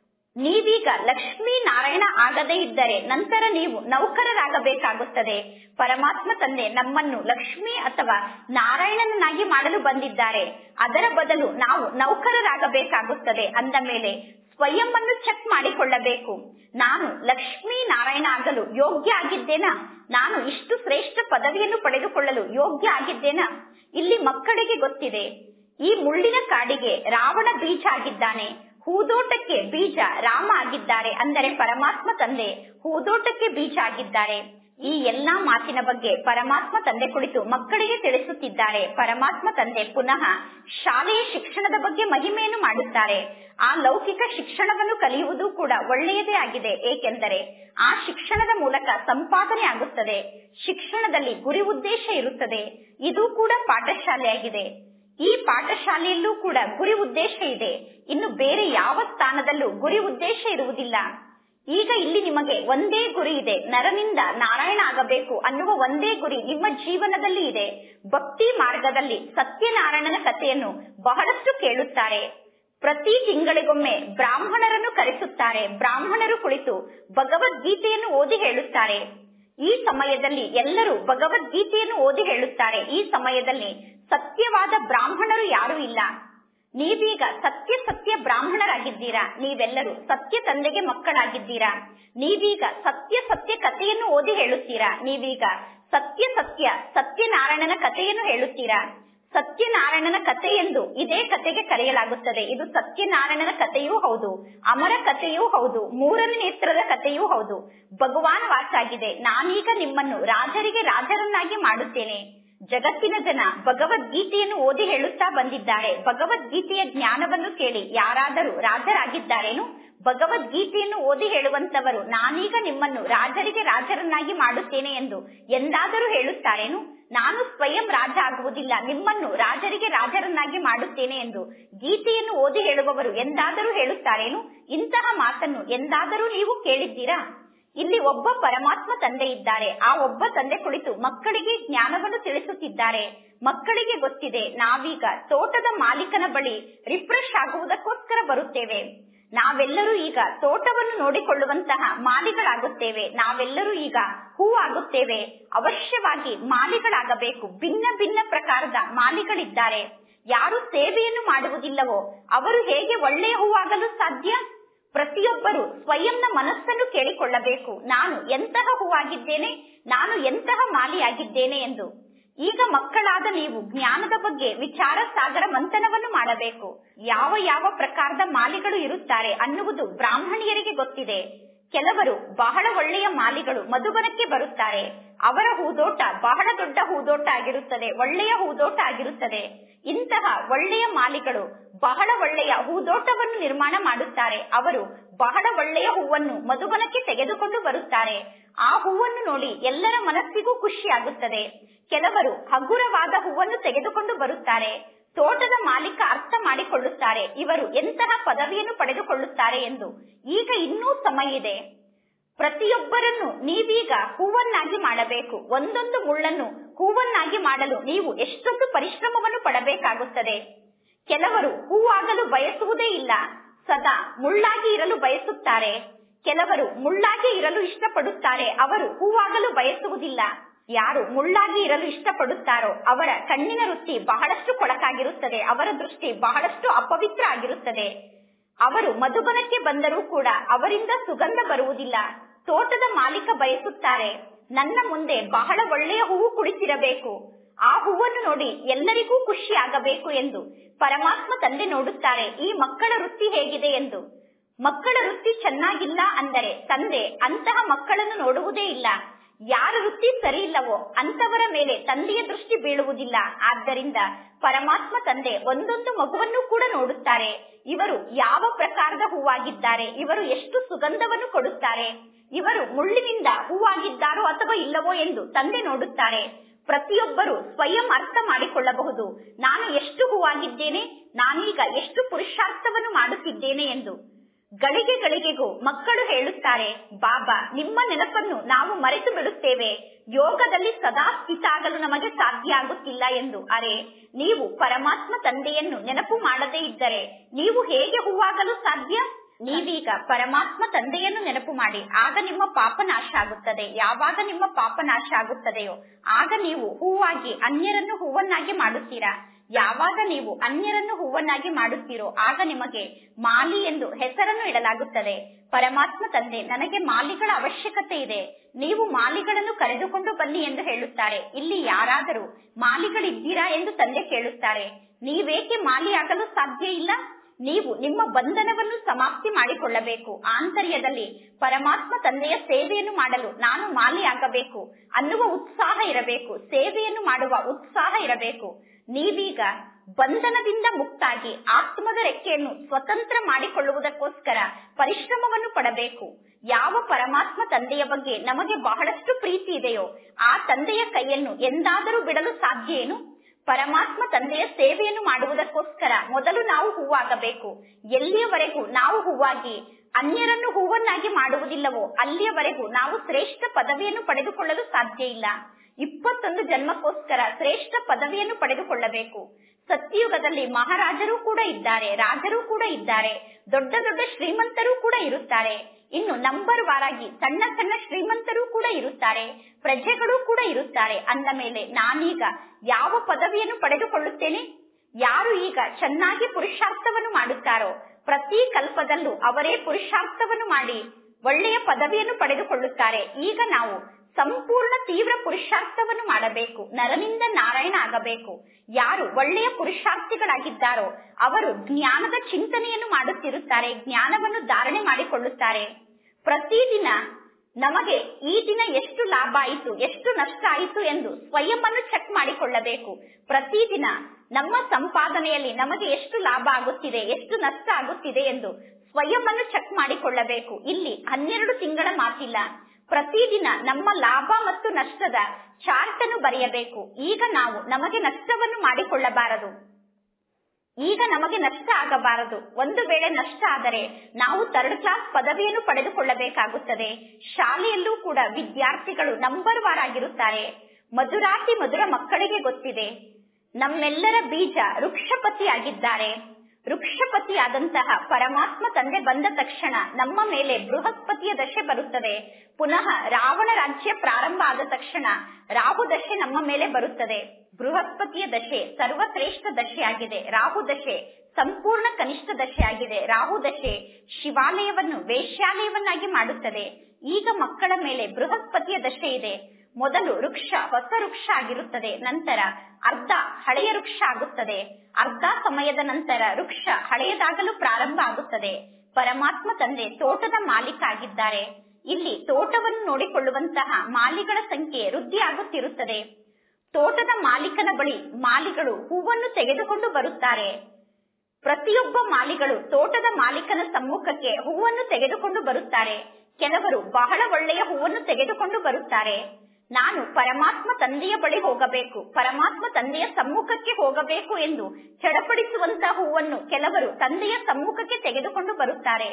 ನೀವೀಗ ಲಕ್ಷ್ಮೀ ನಾರಾಯಣ ಆಗದೇ ಇದ್ದರೆ ನಂತರ ನೀವು ನೌಕರರಾಗಬೇಕಾಗುತ್ತದೆ ಪರಮಾತ್ಮ ತಂದೆ ನಮ್ಮನ್ನು ಲಕ್ಷ್ಮಿ ಅಥವಾ ನಾರಾಯಣನನ್ನಾಗಿ ಮಾಡಲು ಬಂದಿದ್ದಾರೆ ಅದರ ಬದಲು ನಾವು ನೌಕರರಾಗಬೇಕಾಗುತ್ತದೆ ಅಂದ ಮೇಲೆ ಸ್ವಯಂ ಅನ್ನು ಚೆಕ್ ಮಾಡಿಕೊಳ್ಳಬೇಕು ನಾನು ಲಕ್ಷ್ಮೀ ನಾರಾಯಣ ಆಗಲು ಯೋಗ್ಯ ಆಗಿದ್ದೇನಾ ನಾನು ಇಷ್ಟು ಶ್ರೇಷ್ಠ ಪದವಿಯನ್ನು ಪಡೆದುಕೊಳ್ಳಲು ಯೋಗ್ಯ ಆಗಿದ್ದೇನಾ ಇಲ್ಲಿ ಮಕ್ಕಳಿಗೆ ಗೊತ್ತಿದೆ ಈ ಮುಳ್ಳಿನ ಕಾಡಿಗೆ ರಾವಣ ಬೀಜ ಆಗಿದ್ದಾನೆ ಹೂದೋಟಕ್ಕೆ ಬೀಜ ರಾಮ ಆಗಿದ್ದಾರೆ ಅಂದರೆ ಪರಮಾತ್ಮ ತಂದೆ ಹೂದೋಟಕ್ಕೆ ಬೀಜ ಆಗಿದ್ದಾರೆ ಈ ಎಲ್ಲಾ ಮಾತಿನ ಬಗ್ಗೆ ಪರಮಾತ್ಮ ತಂದೆ ಕುಳಿತು ಮಕ್ಕಳಿಗೆ ತಿಳಿಸುತ್ತಿದ್ದಾರೆ ಪರಮಾತ್ಮ ತಂದೆ ಪುನಃ ಶಾಲೆಯ ಶಿಕ್ಷಣದ ಬಗ್ಗೆ ಮಹಿಮೆಯನ್ನು ಮಾಡುತ್ತಾರೆ ಆ ಲೌಕಿಕ ಶಿಕ್ಷಣವನ್ನು ಕಲಿಯುವುದು ಕೂಡ ಒಳ್ಳೆಯದೇ ಆಗಿದೆ ಏಕೆಂದರೆ ಆ ಶಿಕ್ಷಣದ ಮೂಲಕ ಸಂಪಾದನೆ ಆಗುತ್ತದೆ ಶಿಕ್ಷಣದಲ್ಲಿ ಗುರಿ ಉದ್ದೇಶ ಇರುತ್ತದೆ ಇದು ಕೂಡ ಪಾಠಶಾಲೆಯಾಗಿದೆ ಈ ಪಾಠಶಾಲೆಯಲ್ಲೂ ಕೂಡ ಗುರಿ ಉದ್ದೇಶ ಇದೆ ಇನ್ನು ಬೇರೆ ಯಾವ ಸ್ಥಾನದಲ್ಲೂ ಗುರಿ ಉದ್ದೇಶ ಇರುವುದಿಲ್ಲ ಈಗ ಇಲ್ಲಿ ನಿಮಗೆ ಒಂದೇ ಗುರಿ ಇದೆ ನರನಿಂದ ನಾರಾಯಣ ಆಗಬೇಕು ಅನ್ನುವ ಒಂದೇ ಗುರಿ ನಿಮ್ಮ ಜೀವನದಲ್ಲಿ ಇದೆ ಭಕ್ತಿ ಮಾರ್ಗದಲ್ಲಿ ಸತ್ಯನಾರಾಯಣನ ಕಥೆಯನ್ನು ಬಹಳಷ್ಟು ಕೇಳುತ್ತಾರೆ ಪ್ರತಿ ತಿಂಗಳಿಗೊಮ್ಮೆ ಬ್ರಾಹ್ಮಣರನ್ನು ಕರೆಸುತ್ತಾರೆ ಬ್ರಾಹ್ಮಣರು ಕುಳಿತು ಭಗವದ್ಗೀತೆಯನ್ನು ಓದಿ ಹೇಳುತ್ತಾರೆ ಈ ಸಮಯದಲ್ಲಿ ಎಲ್ಲರೂ ಭಗವದ್ಗೀತೆಯನ್ನು ಓದಿ ಹೇಳುತ್ತಾರೆ ಈ ಸಮಯದಲ್ಲಿ ಸತ್ಯವಾದ ಬ್ರಾಹ್ಮಣರು ಯಾರೂ ಇಲ್ಲ ನೀವೀಗ ಸತ್ಯ ಸತ್ಯ ಬ್ರಾಹ್ಮಣರಾಗಿದ್ದೀರಾ ನೀವೆಲ್ಲರೂ ಸತ್ಯ ತಂದೆಗೆ ಮಕ್ಕಳಾಗಿದ್ದೀರಾ ನೀವೀಗ ಸತ್ಯ ಸತ್ಯ ಕಥೆಯನ್ನು ಓದಿ ಹೇಳುತ್ತೀರಾ ನೀವೀಗ ಸತ್ಯ ಸತ್ಯ ಸತ್ಯನಾರಾಯಣನ ಕಥೆಯನ್ನು ಹೇಳುತ್ತೀರಾ ಸತ್ಯನಾರಾಯಣನ ಕಥೆ ಎಂದು ಇದೇ ಕಥೆಗೆ ಕರೆಯಲಾಗುತ್ತದೆ ಇದು ಸತ್ಯನಾರಾಯಣನ ಕಥೆಯೂ ಹೌದು ಅಮರ ಕಥೆಯೂ ಹೌದು ಮೂರನೇ ನೇತ್ರದ ಕಥೆಯೂ ಹೌದು ಭಗವಾನ್ ವಾಚಾಗಿದೆ ನಾನೀಗ ನಿಮ್ಮನ್ನು ರಾಜರಿಗೆ ರಾಜರನ್ನಾಗಿ ಮಾಡುತ್ತೇನೆ ಜಗತ್ತಿನ ಜನ ಭಗವದ್ಗೀತೆಯನ್ನು ಓದಿ ಹೇಳುತ್ತಾ ಬಂದಿದ್ದಾರೆ ಭಗವದ್ಗೀತೆಯ ಜ್ಞಾನವನ್ನು ಕೇಳಿ ಯಾರಾದರೂ ರಾಜರಾಗಿದ್ದಾರೇನು ಭಗವದ್ಗೀತೆಯನ್ನು ಓದಿ ಹೇಳುವಂತವರು ನಾನೀಗ ನಿಮ್ಮನ್ನು ರಾಜರಿಗೆ ರಾಜರನ್ನಾಗಿ ಮಾಡುತ್ತೇನೆ ಎಂದು ಎಂದಾದರೂ ಹೇಳುತ್ತಾರೇನು ನಾನು ಸ್ವಯಂ ರಾಜ ಆಗುವುದಿಲ್ಲ ನಿಮ್ಮನ್ನು ರಾಜರಿಗೆ ರಾಜರನ್ನಾಗಿ ಮಾಡುತ್ತೇನೆ ಎಂದು ಗೀತೆಯನ್ನು ಓದಿ ಹೇಳುವವರು ಎಂದಾದರೂ ಹೇಳುತ್ತಾರೇನು ಇಂತಹ ಮಾತನ್ನು ಎಂದಾದರೂ ನೀವು ಕೇಳಿದ್ದೀರಾ ಇಲ್ಲಿ ಒಬ್ಬ ಪರಮಾತ್ಮ ತಂದೆ ಇದ್ದಾರೆ ಆ ಒಬ್ಬ ತಂದೆ ಕುಳಿತು ಮಕ್ಕಳಿಗೆ ಜ್ಞಾನವನ್ನು ತಿಳಿಸುತ್ತಿದ್ದಾರೆ ಮಕ್ಕಳಿಗೆ ಗೊತ್ತಿದೆ ನಾವೀಗ ತೋಟದ ಮಾಲೀಕನ ಬಳಿ ರಿಫ್ರೆಶ್ ಆಗುವುದಕ್ಕೋಸ್ಕರ ಬರುತ್ತೇವೆ ನಾವೆಲ್ಲರೂ ಈಗ ತೋಟವನ್ನು ನೋಡಿಕೊಳ್ಳುವಂತಹ ಮಾಲಿಗಳಾಗುತ್ತೇವೆ ನಾವೆಲ್ಲರೂ ಈಗ ಹೂ ಆಗುತ್ತೇವೆ ಅವಶ್ಯವಾಗಿ ಮಾಲಿಗಳಾಗಬೇಕು ಭಿನ್ನ ಭಿನ್ನ ಪ್ರಕಾರದ ಮಾಲಿಗಳಿದ್ದಾರೆ ಯಾರು ಸೇವೆಯನ್ನು ಮಾಡುವುದಿಲ್ಲವೋ ಅವರು ಹೇಗೆ ಒಳ್ಳೆಯ ಹೂವಾಗಲು ಸಾಧ್ಯ ಪ್ರತಿಯೊಬ್ಬರು ಸ್ವಯಂನ ಮನಸ್ಸನ್ನು ಕೇಳಿಕೊಳ್ಳಬೇಕು ನಾನು ಎಂತಹ ಹೂವಾಗಿದ್ದೇನೆ ನಾನು ಎಂತಹ ಮಾಲಿಯಾಗಿದ್ದೇನೆ ಎಂದು ಈಗ ಮಕ್ಕಳಾದ ನೀವು ಜ್ಞಾನದ ಬಗ್ಗೆ ವಿಚಾರ ಸಾಗರ ಮಂಥನವನ್ನು ಮಾಡಬೇಕು ಯಾವ ಯಾವ ಪ್ರಕಾರದ ಮಾಲಿಗಳು ಇರುತ್ತಾರೆ ಅನ್ನುವುದು ಬ್ರಾಹ್ಮಣಿಯರಿಗೆ ಗೊತ್ತಿದೆ ಕೆಲವರು ಬಹಳ ಒಳ್ಳೆಯ ಮಾಲಿಗಳು ಮಧುಬನಕ್ಕೆ ಬರುತ್ತಾರೆ ಅವರ ಹೂದೋಟ ಬಹಳ ದೊಡ್ಡ ಹೂದೋಟ ಆಗಿರುತ್ತದೆ ಒಳ್ಳೆಯ ಹೂದೋಟ ಆಗಿರುತ್ತದೆ ಇಂತಹ ಒಳ್ಳೆಯ ಮಾಲಿಗಳು ಬಹಳ ಒಳ್ಳೆಯ ಹೂದೋಟವನ್ನು ನಿರ್ಮಾಣ ಮಾಡುತ್ತಾರೆ ಅವರು ಬಹಳ ಒಳ್ಳೆಯ ಹೂವನ್ನು ಮಧುಬನಕ್ಕೆ ತೆಗೆದುಕೊಂಡು ಬರುತ್ತಾರೆ ಆ ಹೂವನ್ನು ನೋಡಿ ಎಲ್ಲರ ಮನಸ್ಸಿಗೂ ಖುಷಿ ಆಗುತ್ತದೆ ಕೆಲವರು ಹಗುರವಾದ ಹೂವನ್ನು ತೆಗೆದುಕೊಂಡು ಬರುತ್ತಾರೆ ತೋಟದ ಮಾಲೀಕ ಅರ್ಥ ಮಾಡಿಕೊಳ್ಳುತ್ತಾರೆ ಇವರು ಎಂತಹ ಪದವಿಯನ್ನು ಪಡೆದುಕೊಳ್ಳುತ್ತಾರೆ ಎಂದು ಈಗ ಇನ್ನೂ ಸಮಯ ಇದೆ ಪ್ರತಿಯೊಬ್ಬರನ್ನು ನೀವೀಗ ಹೂವನ್ನಾಗಿ ಮಾಡಬೇಕು ಒಂದೊಂದು ಮುಳ್ಳನ್ನು ಹೂವನ್ನಾಗಿ ಮಾಡಲು ನೀವು ಎಷ್ಟೊಂದು ಪರಿಶ್ರಮವನ್ನು ಪಡಬೇಕಾಗುತ್ತದೆ ಕೆಲವರು ಹೂವಾಗಲು ಬಯಸುವುದೇ ಇಲ್ಲ ಸದಾ ಮುಳ್ಳಾಗಿ ಇರಲು ಬಯಸುತ್ತಾರೆ ಕೆಲವರು ಮುಳ್ಳಾಗಿ ಇರಲು ಇಷ್ಟಪಡುತ್ತಾರೆ ಅವರು ಹೂವಾಗಲು ಬಯಸುವುದಿಲ್ಲ ಯಾರು ಮುಳ್ಳಾಗಿ ಇರಲು ಇಷ್ಟಪಡುತ್ತಾರೋ ಅವರ ಕಣ್ಣಿನ ವೃತ್ತಿ ಬಹಳಷ್ಟು ಕೊಳಕಾಗಿರುತ್ತದೆ ಅವರ ದೃಷ್ಟಿ ಬಹಳಷ್ಟು ಅಪವಿತ್ರ ಆಗಿರುತ್ತದೆ ಅವರು ಮಧುಬನಕ್ಕೆ ಬಂದರೂ ಕೂಡ ಅವರಿಂದ ಸುಗಂಧ ಬರುವುದಿಲ್ಲ ತೋಟದ ಮಾಲೀಕ ಬಯಸುತ್ತಾರೆ ನನ್ನ ಮುಂದೆ ಬಹಳ ಒಳ್ಳೆಯ ಹೂವು ಕುಳಿತಿರಬೇಕು ಆ ಹೂವನ್ನು ನೋಡಿ ಎಲ್ಲರಿಗೂ ಖುಷಿ ಆಗಬೇಕು ಎಂದು ಪರಮಾತ್ಮ ತಂದೆ ನೋಡುತ್ತಾರೆ ಈ ಮಕ್ಕಳ ವೃತ್ತಿ ಹೇಗಿದೆ ಎಂದು ಮಕ್ಕಳ ವೃತ್ತಿ ಚೆನ್ನಾಗಿಲ್ಲ ಅಂದರೆ ತಂದೆ ಅಂತಹ ಮಕ್ಕಳನ್ನು ನೋಡುವುದೇ ಇಲ್ಲ ಯಾರ ವೃತ್ತಿ ಸರಿ ಇಲ್ಲವೋ ಅಂತವರ ಮೇಲೆ ತಂದೆಯ ದೃಷ್ಟಿ ಬೀಳುವುದಿಲ್ಲ ಆದ್ದರಿಂದ ಪರಮಾತ್ಮ ತಂದೆ ಒಂದೊಂದು ಮಗುವನ್ನು ಕೂಡ ನೋಡುತ್ತಾರೆ ಇವರು ಯಾವ ಪ್ರಕಾರದ ಹೂವಾಗಿದ್ದಾರೆ ಇವರು ಎಷ್ಟು ಸುಗಂಧವನ್ನು ಕೊಡುತ್ತಾರೆ ಇವರು ಮುಳ್ಳಿನಿಂದ ಹೂವಾಗಿದ್ದಾರೋ ಅಥವಾ ಇಲ್ಲವೋ ಎಂದು ತಂದೆ ನೋಡುತ್ತಾರೆ ಪ್ರತಿಯೊಬ್ಬರು ಸ್ವಯಂ ಅರ್ಥ ಮಾಡಿಕೊಳ್ಳಬಹುದು ನಾನು ಎಷ್ಟು ಹೂವಾಗಿದ್ದೇನೆ ನಾನೀಗ ಎಷ್ಟು ಪುರುಷಾರ್ಥವನ್ನು ಮಾಡುತ್ತಿದ್ದೇನೆ ಎಂದು ಗಳಿಗೆ ಗಳಿಗೆಗೂ ಮಕ್ಕಳು ಹೇಳುತ್ತಾರೆ ಬಾಬಾ ನಿಮ್ಮ ನೆನಪನ್ನು ನಾವು ಮರೆತು ಬಿಡುತ್ತೇವೆ ಯೋಗದಲ್ಲಿ ಸದಾ ಸ್ಥಿತ ಆಗಲು ನಮಗೆ ಸಾಧ್ಯ ಆಗುತ್ತಿಲ್ಲ ಎಂದು ಅರೆ ನೀವು ಪರಮಾತ್ಮ ತಂದೆಯನ್ನು ನೆನಪು ಮಾಡದೇ ಇದ್ದರೆ ನೀವು ಹೇಗೆ ಹೂವಾಗಲು ಸಾಧ್ಯ ನೀವೀಗ ಪರಮಾತ್ಮ ತಂದೆಯನ್ನು ನೆನಪು ಮಾಡಿ ಆಗ ನಿಮ್ಮ ಪಾಪ ನಾಶ ಆಗುತ್ತದೆ ಯಾವಾಗ ನಿಮ್ಮ ಪಾಪ ನಾಶ ಆಗುತ್ತದೆಯೋ ಆಗ ನೀವು ಹೂವಾಗಿ ಅನ್ಯರನ್ನು ಹೂವನ್ನಾಗಿ ಮಾಡುತ್ತೀರಾ ಯಾವಾಗ ನೀವು ಅನ್ಯರನ್ನು ಹೂವನ್ನಾಗಿ ಮಾಡುತ್ತೀರೋ ಆಗ ನಿಮಗೆ ಮಾಲಿ ಎಂದು ಹೆಸರನ್ನು ಇಡಲಾಗುತ್ತದೆ ಪರಮಾತ್ಮ ತಂದೆ ನನಗೆ ಮಾಲಿಗಳ ಅವಶ್ಯಕತೆ ಇದೆ ನೀವು ಮಾಲಿಗಳನ್ನು ಕರೆದುಕೊಂಡು ಬನ್ನಿ ಎಂದು ಹೇಳುತ್ತಾರೆ ಇಲ್ಲಿ ಯಾರಾದರೂ ಮಾಲಿಗಳಿದ್ದೀರಾ ಎಂದು ತಂದೆ ಕೇಳುತ್ತಾರೆ ನೀವೇಕೆ ಮಾಲಿಯಾಗಲು ಸಾಧ್ಯ ಇಲ್ಲ ನೀವು ನಿಮ್ಮ ಬಂಧನವನ್ನು ಸಮಾಪ್ತಿ ಮಾಡಿಕೊಳ್ಳಬೇಕು ಆಂತರ್ಯದಲ್ಲಿ ಪರಮಾತ್ಮ ತಂದೆಯ ಸೇವೆಯನ್ನು ಮಾಡಲು ನಾನು ಮಾಲಿಯಾಗಬೇಕು ಅನ್ನುವ ಉತ್ಸಾಹ ಇರಬೇಕು ಸೇವೆಯನ್ನು ಮಾಡುವ ಉತ್ಸಾಹ ಇರಬೇಕು ನೀವೀಗ ಬಂಧನದಿಂದ ಮುಕ್ತಾಗಿ ಆತ್ಮದ ರೆಕ್ಕೆಯನ್ನು ಸ್ವತಂತ್ರ ಮಾಡಿಕೊಳ್ಳುವುದಕ್ಕೋಸ್ಕರ ಪರಿಶ್ರಮವನ್ನು ಪಡಬೇಕು ಯಾವ ಪರಮಾತ್ಮ ತಂದೆಯ ಬಗ್ಗೆ ನಮಗೆ ಬಹಳಷ್ಟು ಪ್ರೀತಿ ಇದೆಯೋ ಆ ತಂದೆಯ ಕೈಯನ್ನು ಎಂದಾದರೂ ಬಿಡಲು ಸಾಧ್ಯ ಏನು ಪರಮಾತ್ಮ ತಂದೆಯ ಸೇವೆಯನ್ನು ಮಾಡುವುದಕ್ಕೋಸ್ಕರ ಮೊದಲು ನಾವು ಹೂವಾಗಬೇಕು ಎಲ್ಲಿಯವರೆಗೂ ನಾವು ಹೂವಾಗಿ ಅನ್ಯರನ್ನು ಹೂವನ್ನಾಗಿ ಮಾಡುವುದಿಲ್ಲವೋ ಅಲ್ಲಿಯವರೆಗೂ ನಾವು ಶ್ರೇಷ್ಠ ಪದವಿಯನ್ನು ಪಡೆದುಕೊಳ್ಳಲು ಸಾಧ್ಯ ಇಲ್ಲ ಇಪ್ಪತ್ತೊಂದು ಜನ್ಮಕ್ಕೋಸ್ಕರ ಶ್ರೇಷ್ಠ ಪದವಿಯನ್ನು ಪಡೆದುಕೊಳ್ಳಬೇಕು ಸತ್ಯಯುಗದಲ್ಲಿ ಮಹಾರಾಜರು ಕೂಡ ಇದ್ದಾರೆ ರಾಜರು ಕೂಡ ಇದ್ದಾರೆ ದೊಡ್ಡ ದೊಡ್ಡ ಶ್ರೀಮಂತರು ಕೂಡ ಇರುತ್ತಾರೆ ಇನ್ನು ನಂಬರ್ ವಾರಾಗಿ ಸಣ್ಣ ಸಣ್ಣ ಶ್ರೀಮಂತರು ಕೂಡ ಇರುತ್ತಾರೆ ಪ್ರಜೆಗಳು ಕೂಡ ಇರುತ್ತಾರೆ ಅಂದ ಮೇಲೆ ನಾನೀಗ ಯಾವ ಪದವಿಯನ್ನು ಪಡೆದುಕೊಳ್ಳುತ್ತೇನೆ ಯಾರು ಈಗ ಚೆನ್ನಾಗಿ ಪುರುಷಾರ್ಥವನ್ನು ಮಾಡುತ್ತಾರೋ ಪ್ರತಿ ಕಲ್ಪದಲ್ಲೂ ಅವರೇ ಪುರುಷಾರ್ಥವನ್ನು ಮಾಡಿ ಒಳ್ಳೆಯ ಪದವಿಯನ್ನು ಪಡೆದುಕೊಳ್ಳುತ್ತಾರೆ ಈಗ ನಾವು ಸಂಪೂರ್ಣ ತೀವ್ರ ಪುರುಷಾರ್ಥವನ್ನು ಮಾಡಬೇಕು ನರನಿಂದ ನಾರಾಯಣ ಆಗಬೇಕು ಯಾರು ಒಳ್ಳೆಯ ಪುರುಷಾರ್ಥಿಗಳಾಗಿದ್ದಾರೋ ಅವರು ಜ್ಞಾನದ ಚಿಂತನೆಯನ್ನು ಮಾಡುತ್ತಿರುತ್ತಾರೆ ಜ್ಞಾನವನ್ನು ಧಾರಣೆ ಮಾಡಿಕೊಳ್ಳುತ್ತಾರೆ ಪ್ರತಿದಿನ ನಮಗೆ ಈ ದಿನ ಎಷ್ಟು ಲಾಭ ಆಯಿತು ಎಷ್ಟು ನಷ್ಟ ಆಯಿತು ಎಂದು ಸ್ವಯಂ ಅನ್ನು ಚೆಕ್ ಮಾಡಿಕೊಳ್ಳಬೇಕು ಪ್ರತಿದಿನ ನಮ್ಮ ಸಂಪಾದನೆಯಲ್ಲಿ ನಮಗೆ ಎಷ್ಟು ಲಾಭ ಆಗುತ್ತಿದೆ ಎಷ್ಟು ನಷ್ಟ ಆಗುತ್ತಿದೆ ಎಂದು ಸ್ವಯಂ ಅನ್ನು ಚೆಕ್ ಮಾಡಿಕೊಳ್ಳಬೇಕು ಇಲ್ಲಿ ಹನ್ನೆರಡು ತಿಂಗಳ ಮಾತಿಲ್ಲ ಪ್ರತಿದಿನ ನಮ್ಮ ಲಾಭ ಮತ್ತು ನಷ್ಟದ ಚಾರ್ಟ್ ಅನ್ನು ಬರೆಯಬೇಕು ಈಗ ನಾವು ನಮಗೆ ನಷ್ಟವನ್ನು ಮಾಡಿಕೊಳ್ಳಬಾರದು ಈಗ ನಮಗೆ ನಷ್ಟ ಆಗಬಾರದು ಒಂದು ವೇಳೆ ನಷ್ಟ ಆದರೆ ನಾವು ಥರ್ಡ್ ಕ್ಲಾಸ್ ಪದವಿಯನ್ನು ಪಡೆದುಕೊಳ್ಳಬೇಕಾಗುತ್ತದೆ ಶಾಲೆಯಲ್ಲೂ ಕೂಡ ವಿದ್ಯಾರ್ಥಿಗಳು ನಂಬರ್ ವಾರ್ ಆಗಿರುತ್ತಾರೆ ಮಧುರಾತಿ ಮಧುರ ಮಕ್ಕಳಿಗೆ ಗೊತ್ತಿದೆ ನಮ್ಮೆಲ್ಲರ ಬೀಜ ವೃಕ್ಷಪತಿ ಆಗಿದ್ದಾರೆ ವೃಕ್ಷಪತಿ ಆದಂತಹ ಪರಮಾತ್ಮ ತಂದೆ ಬಂದ ತಕ್ಷಣ ನಮ್ಮ ಮೇಲೆ ಬೃಹಸ್ಪತಿಯ ದಶೆ ಬರುತ್ತದೆ ಪುನಃ ರಾವಣ ರಾಜ್ಯ ಪ್ರಾರಂಭ ಆದ ತಕ್ಷಣ ರಾಹು ದಶೆ ನಮ್ಮ ಮೇಲೆ ಬರುತ್ತದೆ ಬೃಹಸ್ಪತಿಯ ದಶೆ ಸರ್ವಶ್ರೇಷ್ಠ ದಶೆಯಾಗಿದೆ ರಾಹು ದಶೆ ಸಂಪೂರ್ಣ ಕನಿಷ್ಠ ದಶೆಯಾಗಿದೆ ರಾಹು ದಶೆ ಶಿವಾಲಯವನ್ನು ವೇಶ್ಯಾಲಯವನ್ನಾಗಿ ಮಾಡುತ್ತದೆ ಈಗ ಮಕ್ಕಳ ಮೇಲೆ ಬೃಹಸ್ಪತಿಯ ದಶೆ ಇದೆ ಮೊದಲು ವೃಕ್ಷ ಹೊಸ ವೃಕ್ಷ ಆಗಿರುತ್ತದೆ ನಂತರ ಅರ್ಧ ಹಳೆಯ ವೃಕ್ಷ ಆಗುತ್ತದೆ ಅರ್ಧ ಸಮಯದ ನಂತರ ವೃಕ್ಷ ಹಳೆಯದಾಗಲು ಪ್ರಾರಂಭ ಆಗುತ್ತದೆ ಪರಮಾತ್ಮ ತಂದೆ ತೋಟದ ಮಾಲೀಕ ಆಗಿದ್ದಾರೆ ಇಲ್ಲಿ ತೋಟವನ್ನು ನೋಡಿಕೊಳ್ಳುವಂತಹ ಮಾಲಿಗಳ ಸಂಖ್ಯೆ ವೃದ್ಧಿ ಆಗುತ್ತಿರುತ್ತದೆ ತೋಟದ ಮಾಲೀಕನ ಬಳಿ ಮಾಲಿಗಳು ಹೂವನ್ನು ತೆಗೆದುಕೊಂಡು ಬರುತ್ತಾರೆ ಪ್ರತಿಯೊಬ್ಬ ಮಾಲಿಗಳು ತೋಟದ ಮಾಲೀಕನ ಸಮ್ಮುಖಕ್ಕೆ ಹೂವನ್ನು ತೆಗೆದುಕೊಂಡು ಬರುತ್ತಾರೆ ಕೆಲವರು ಬಹಳ ಒಳ್ಳೆಯ ಹೂವನ್ನು ತೆಗೆದುಕೊಂಡು ಬರುತ್ತಾರೆ ನಾನು ಪರಮಾತ್ಮ ತಂದೆಯ ಬಳಿ ಹೋಗಬೇಕು ಪರಮಾತ್ಮ ತಂದೆಯ ಸಮ್ಮುಖಕ್ಕೆ ಹೋಗಬೇಕು ಎಂದು ಚಡಪಡಿಸುವಂತಹ ಹೂವನ್ನು ಕೆಲವರು ತಂದೆಯ ಸಮ್ಮುಖಕ್ಕೆ ತೆಗೆದುಕೊಂಡು ಬರುತ್ತಾರೆ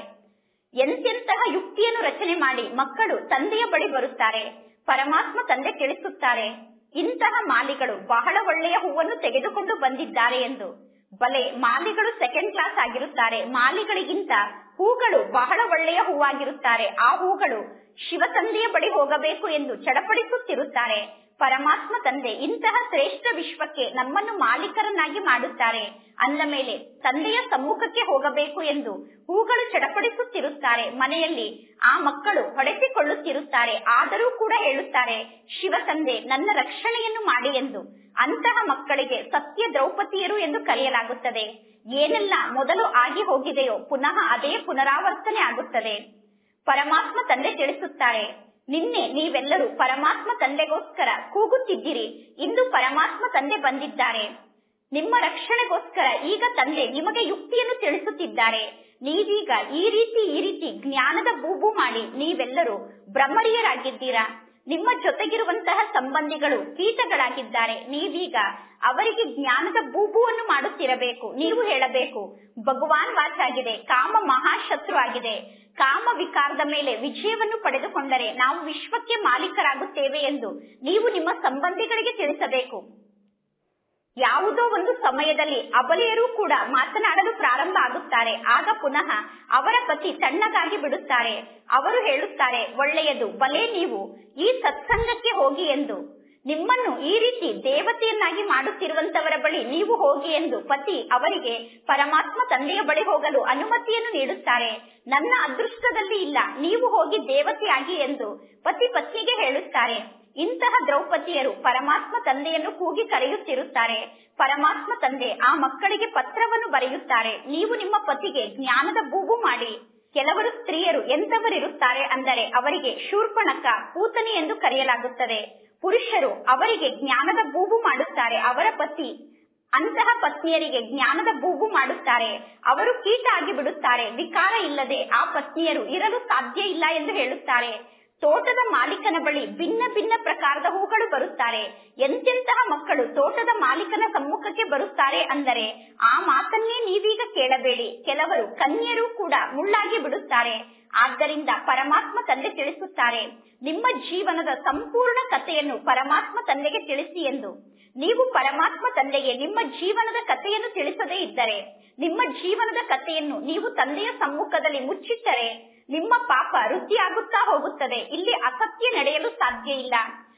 ಎಂತೆಂತಹ ಯುಕ್ತಿಯನ್ನು ರಚನೆ ಮಾಡಿ ಮಕ್ಕಳು ತಂದೆಯ ಬಳಿ ಬರುತ್ತಾರೆ ಪರಮಾತ್ಮ ತಂದೆ ತಿಳಿಸುತ್ತಾರೆ ಇಂತಹ ಮಾಲಿಗಳು ಬಹಳ ಒಳ್ಳೆಯ ಹೂವನ್ನು ತೆಗೆದುಕೊಂಡು ಬಂದಿದ್ದಾರೆ ಎಂದು ಬಲೆ ಮಾಲಿಗಳು ಸೆಕೆಂಡ್ ಕ್ಲಾಸ್ ಆಗಿರುತ್ತಾರೆ ಮಾಲಿಗಳಿಗಿಂತ ಹೂಗಳು ಬಹಳ ಒಳ್ಳೆಯ ಹೂವಾಗಿರುತ್ತಾರೆ ಆ ಹೂಗಳು ಶಿವ ತಂದೆಯ ಬಳಿ ಹೋಗಬೇಕು ಎಂದು ಚಡಪಡಿಸುತ್ತಿರುತ್ತಾರೆ ಪರಮಾತ್ಮ ತಂದೆ ಇಂತಹ ಶ್ರೇಷ್ಠ ವಿಶ್ವಕ್ಕೆ ನಮ್ಮನ್ನು ಮಾಲೀಕರನ್ನಾಗಿ ಮಾಡುತ್ತಾರೆ ಅಂದ ಮೇಲೆ ತಂದೆಯ ಸಮ್ಮುಖಕ್ಕೆ ಹೋಗಬೇಕು ಎಂದು ಹೂಗಳು ಚಡಪಡಿಸುತ್ತಿರುತ್ತಾರೆ ಮನೆಯಲ್ಲಿ ಆ ಮಕ್ಕಳು ಹೊಡೆಸಿಕೊಳ್ಳುತ್ತಿರುತ್ತಾರೆ ಆದರೂ ಕೂಡ ಹೇಳುತ್ತಾರೆ ಶಿವ ತಂದೆ ನನ್ನ ರಕ್ಷಣೆಯನ್ನು ಮಾಡಿ ಎಂದು ಅಂತಹ ಮಕ್ಕಳಿಗೆ ಸತ್ಯ ದ್ರೌಪದಿಯರು ಎಂದು ಕರೆಯಲಾಗುತ್ತದೆ ಏನೆಲ್ಲ ಮೊದಲು ಆಗಿ ಹೋಗಿದೆಯೋ ಪುನಃ ಅದೇ ಪುನರಾವರ್ತನೆ ಆಗುತ್ತದೆ ಪರಮಾತ್ಮ ತಂದೆ ತಿಳಿಸುತ್ತಾರೆ ನಿನ್ನೆ ನೀವೆಲ್ಲರೂ ಪರಮಾತ್ಮ ತಂದೆಗೋಸ್ಕರ ಕೂಗುತ್ತಿದ್ದೀರಿ ಇಂದು ಪರಮಾತ್ಮ ತಂದೆ ಬಂದಿದ್ದಾರೆ ನಿಮ್ಮ ರಕ್ಷಣೆಗೋಸ್ಕರ ಈಗ ತಂದೆ ನಿಮಗೆ ಯುಕ್ತಿಯನ್ನು ತಿಳಿಸುತ್ತಿದ್ದಾರೆ ನೀವೀಗ ಈ ರೀತಿ ಈ ರೀತಿ ಜ್ಞಾನದ ಬೂಬು ಮಾಡಿ ನೀವೆಲ್ಲರೂ ಬ್ರಹ್ಮರಿಯರಾಗಿದ್ದೀರಾ ನಿಮ್ಮ ಜೊತೆಗಿರುವಂತಹ ಸಂಬಂಧಿಗಳು ಕೀಟಗಳಾಗಿದ್ದಾರೆ ನೀವೀಗ ಅವರಿಗೆ ಜ್ಞಾನದ ಬೂಬುವನ್ನು ಮಾಡುತ್ತಿರಬೇಕು ನೀವು ಹೇಳಬೇಕು ಭಗವಾನ್ ವಾಚಾಗಿದೆ ಕಾಮ ಮಹಾಶತ್ರು ಆಗಿದೆ ಕಾಮ ವಿಕಾರದ ಮೇಲೆ ವಿಜಯವನ್ನು ಪಡೆದುಕೊಂಡರೆ ನಾವು ವಿಶ್ವಕ್ಕೆ ಮಾಲೀಕರಾಗುತ್ತೇವೆ ಎಂದು ನೀವು ನಿಮ್ಮ ಸಂಬಂಧಿಗಳಿಗೆ ತಿಳಿಸಬೇಕು ಯಾವುದೋ ಒಂದು ಸಮಯದಲ್ಲಿ ಅಬಲೆಯರು ಕೂಡ ಮಾತನಾಡಲು ಪ್ರಾರಂಭ ಆಗುತ್ತಾರೆ ಆಗ ಪುನಃ ಅವರ ಪತಿ ತಣ್ಣಗಾಗಿ ಬಿಡುತ್ತಾರೆ ಅವರು ಹೇಳುತ್ತಾರೆ ಒಳ್ಳೆಯದು ಬಲೆ ನೀವು ಈ ಸತ್ಸಂಗಕ್ಕೆ ಹೋಗಿ ಎಂದು ನಿಮ್ಮನ್ನು ಈ ರೀತಿ ದೇವತೆಯನ್ನಾಗಿ ಮಾಡುತ್ತಿರುವಂತವರ ಬಳಿ ನೀವು ಹೋಗಿ ಎಂದು ಪತಿ ಅವರಿಗೆ ಪರಮಾತ್ಮ ತಂದೆಯ ಬಳಿ ಹೋಗಲು ಅನುಮತಿಯನ್ನು ನೀಡುತ್ತಾರೆ ನನ್ನ ಅದೃಷ್ಟದಲ್ಲಿ ಇಲ್ಲ ನೀವು ಹೋಗಿ ದೇವತೆಯಾಗಿ ಎಂದು ಪತಿ ಪತ್ನಿಗೆ ಹೇಳುತ್ತಾರೆ ಇಂತಹ ದ್ರೌಪದಿಯರು ಪರಮಾತ್ಮ ತಂದೆಯನ್ನು ಕೂಗಿ ಕರೆಯುತ್ತಿರುತ್ತಾರೆ ಪರಮಾತ್ಮ ತಂದೆ ಆ ಮಕ್ಕಳಿಗೆ ಪತ್ರವನ್ನು ಬರೆಯುತ್ತಾರೆ ನೀವು ನಿಮ್ಮ ಪತಿಗೆ ಜ್ಞಾನದ ಬೂಬು ಮಾಡಿ ಕೆಲವರು ಸ್ತ್ರೀಯರು ಎಂತವರಿರುತ್ತಾರೆ ಅಂದರೆ ಅವರಿಗೆ ಶೂರ್ಪಣಕ ಕೂತನಿ ಎಂದು ಕರೆಯಲಾಗುತ್ತದೆ ಪುರುಷರು ಅವರಿಗೆ ಜ್ಞಾನದ ಬೂಬು ಮಾಡುತ್ತಾರೆ ಅವರ ಪತಿ ಅಂತಹ ಪತ್ನಿಯರಿಗೆ ಜ್ಞಾನದ ಬೂಬು ಮಾಡುತ್ತಾರೆ ಅವರು ಕೀಟ ಆಗಿ ಬಿಡುತ್ತಾರೆ ವಿಕಾರ ಇಲ್ಲದೆ ಆ ಪತ್ನಿಯರು ಇರಲು ಸಾಧ್ಯ ಇಲ್ಲ ಎಂದು ಹೇಳುತ್ತಾರೆ ತೋಟದ ಮಾಲೀಕನ ಬಳಿ ಭಿನ್ನ ಭಿನ್ನ ಪ್ರಕಾರದ ಹೂಗಳು ಬರುತ್ತಾರೆ ಎಂತೆಂತಹ ಮಕ್ಕಳು ತೋಟದ ಮಾಲೀಕನ ಸಮ್ಮುಖಕ್ಕೆ ಬರುತ್ತಾರೆ ಅಂದರೆ ಆ ಮಾತನ್ನೇ ನೀವೀಗ ಕೇಳಬೇಡಿ ಕೆಲವರು ಕನ್ಯರು ಕೂಡ ಮುಳ್ಳಾಗಿ ಬಿಡುತ್ತಾರೆ ಆದ್ದರಿಂದ ಪರಮಾತ್ಮ ತಂದೆ ತಿಳಿಸುತ್ತಾರೆ ನಿಮ್ಮ ಜೀವನದ ಸಂಪೂರ್ಣ ಕಥೆಯನ್ನು ಪರಮಾತ್ಮ ತಂದೆಗೆ ತಿಳಿಸಿ ಎಂದು ನೀವು ಪರಮಾತ್ಮ ತಂದೆಗೆ ನಿಮ್ಮ ಜೀವನದ ಕಥೆಯನ್ನು ತಿಳಿಸದೇ ಇದ್ದರೆ ನಿಮ್ಮ ಜೀವನದ ಕಥೆಯನ್ನು ನೀವು ತಂದೆಯ ಸಮ್ಮುಖದಲ್ಲಿ ಮುಚ್ಚಿಟ್ಟರೆ ನಿಮ್ಮ ಪಾಪ ವೃದ್ಧಿಯಾಗುತ್ತಾ ಹೋಗುತ್ತದೆ ಇಲ್ಲಿ ಅಸತ್ಯ ನಡೆಯಲು ಸಾಧ್ಯ ಇಲ್ಲ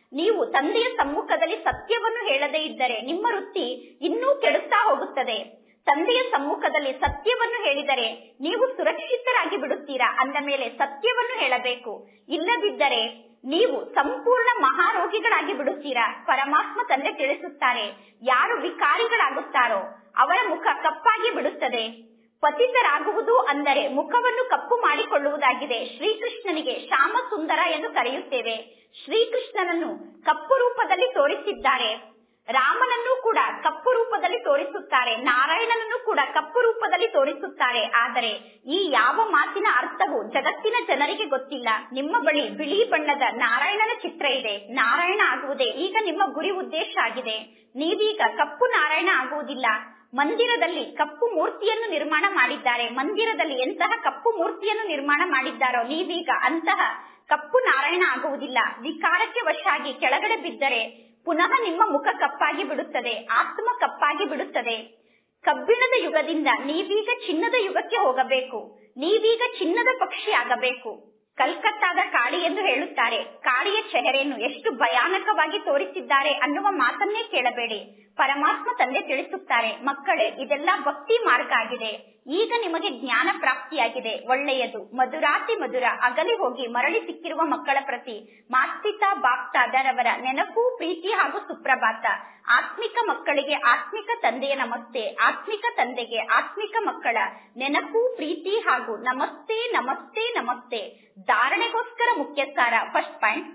ನೀವು ತಂದೆಯ ಸಮ್ಮುಖದಲ್ಲಿ ಸತ್ಯವನ್ನು ಹೇಳದೇ ಇದ್ದರೆ ನಿಮ್ಮ ವೃತ್ತಿ ಇನ್ನೂ ಕೆಡುತ್ತಾ ಹೋಗುತ್ತದೆ ತಂದೆಯ ಸಮ್ಮುಖದಲ್ಲಿ ಸತ್ಯವನ್ನು ಹೇಳಿದರೆ ನೀವು ಸುರಕ್ಷಿತರಾಗಿ ಬಿಡುತ್ತೀರಾ ಅಂದ ಮೇಲೆ ಸತ್ಯವನ್ನು ಹೇಳಬೇಕು ಇಲ್ಲದಿದ್ದರೆ ನೀವು ಸಂಪೂರ್ಣ ಮಹಾರೋಗಿಗಳಾಗಿ ಬಿಡುತ್ತೀರಾ ಪರಮಾತ್ಮ ತಂದೆ ತಿಳಿಸುತ್ತಾರೆ ಯಾರು ವಿಕಾರಿಗಳಾಗುತ್ತಾರೋ ಅವರ ಮುಖ ಕಪ್ಪಾಗಿ ಬಿಡುತ್ತದೆ ಪತಿತರಾಗುವುದು ಅಂದರೆ ಮುಖವನ್ನು ಕಪ್ಪು ಮಾಡಿಕೊಳ್ಳುವುದಾಗಿದೆ ಶ್ರೀಕೃಷ್ಣನಿಗೆ ಶ್ಯಾಮ ಸುಂದರ ಎಂದು ಕರೆಯುತ್ತೇವೆ ಶ್ರೀಕೃಷ್ಣನನ್ನು ಕಪ್ಪು ರೂಪದಲ್ಲಿ ತೋರಿಸಿದ್ದಾರೆ ರಾಮನನ್ನು ಕೂಡ ಕಪ್ಪು ರೂಪದಲ್ಲಿ ತೋರಿಸುತ್ತಾರೆ ನಾರಾಯಣನನ್ನು ಕೂಡ ಕಪ್ಪು ರೂಪದಲ್ಲಿ ತೋರಿಸುತ್ತಾರೆ ಆದರೆ ಈ ಯಾವ ಮಾತಿನ ಅರ್ಥವು ಜಗತ್ತಿನ ಜನರಿಗೆ ಗೊತ್ತಿಲ್ಲ ನಿಮ್ಮ ಬಳಿ ಬಿಳಿ ಬಣ್ಣದ ನಾರಾಯಣನ ಚಿತ್ರ ಇದೆ ನಾರಾಯಣ ಆಗುವುದೇ ಈಗ ನಿಮ್ಮ ಗುರಿ ಉದ್ದೇಶ ಆಗಿದೆ ನೀವೀಗ ಕಪ್ಪು ನಾರಾಯಣ ಆಗುವುದಿಲ್ಲ ಮಂದಿರದಲ್ಲಿ ಕಪ್ಪು ಮೂರ್ತಿಯನ್ನು ನಿರ್ಮಾಣ ಮಾಡಿದ್ದಾರೆ ಮಂದಿರದಲ್ಲಿ ಎಂತಹ ಕಪ್ಪು ಮೂರ್ತಿಯನ್ನು ನಿರ್ಮಾಣ ಮಾಡಿದ್ದಾರೋ ನೀವೀಗ ಅಂತಹ ಕಪ್ಪು ನಾರಾಯಣ ಆಗುವುದಿಲ್ಲ ವಿಕಾರಕ್ಕೆ ವಶಾಗಿ ಕೆಳಗಡೆ ಬಿದ್ದರೆ ಪುನಃ ನಿಮ್ಮ ಮುಖ ಕಪ್ಪಾಗಿ ಬಿಡುತ್ತದೆ ಆತ್ಮ ಕಪ್ಪಾಗಿ ಬಿಡುತ್ತದೆ ಕಬ್ಬಿಣದ ಯುಗದಿಂದ ನೀವೀಗ ಚಿನ್ನದ ಯುಗಕ್ಕೆ ಹೋಗಬೇಕು ನೀವೀಗ ಚಿನ್ನದ ಪಕ್ಷಿ ಆಗಬೇಕು ಕಲ್ಕತ್ತಾದ ಕಾಳಿ ಎಂದು ಹೇಳುತ್ತಾರೆ ಕಾಳಿಯ ಚೆಹರೆಯನ್ನು ಎಷ್ಟು ಭಯಾನಕವಾಗಿ ತೋರಿಸಿದ್ದಾರೆ ಅನ್ನುವ ಮಾತನ್ನೇ ಕೇಳಬೇಡಿ ಪರಮಾತ್ಮ ತಂದೆ ತಿಳಿಸುತ್ತಾರೆ ಮಕ್ಕಳೇ ಇದೆಲ್ಲ ಭಕ್ತಿ ಮಾರ್ಗ ಆಗಿದೆ ಈಗ ನಿಮಗೆ ಜ್ಞಾನ ಪ್ರಾಪ್ತಿಯಾಗಿದೆ ಒಳ್ಳೆಯದು ಮಧುರಾತಿ ಮಧುರ ಅಗಲಿ ಹೋಗಿ ಮರಳಿ ಸಿಕ್ಕಿರುವ ಮಕ್ಕಳ ಪ್ರತಿ ಮಾಸ್ತಿತಾ ಬಾಪ್ತಾದರವರ ನೆನಪು ಪ್ರೀತಿ ಹಾಗೂ ಸುಪ್ರಭಾತ ಆತ್ಮಿಕ ಮಕ್ಕಳಿಗೆ ಆತ್ಮಿಕ ತಂದೆಯ ನಮಸ್ತೆ ಆತ್ಮಿಕ ತಂದೆಗೆ ಆತ್ಮಿಕ ಮಕ್ಕಳ ನೆನಪು ಪ್ರೀತಿ ಹಾಗೂ ನಮಸ್ತೆ ನಮಸ್ತೆ ನಮಸ್ತೆ ಧಾರಣೆಗೋಸ್ಕರ ಮುಖ್ಯ ಸಾರ ಫಸ್ಟ್ ಪಾಯಿಂಟ್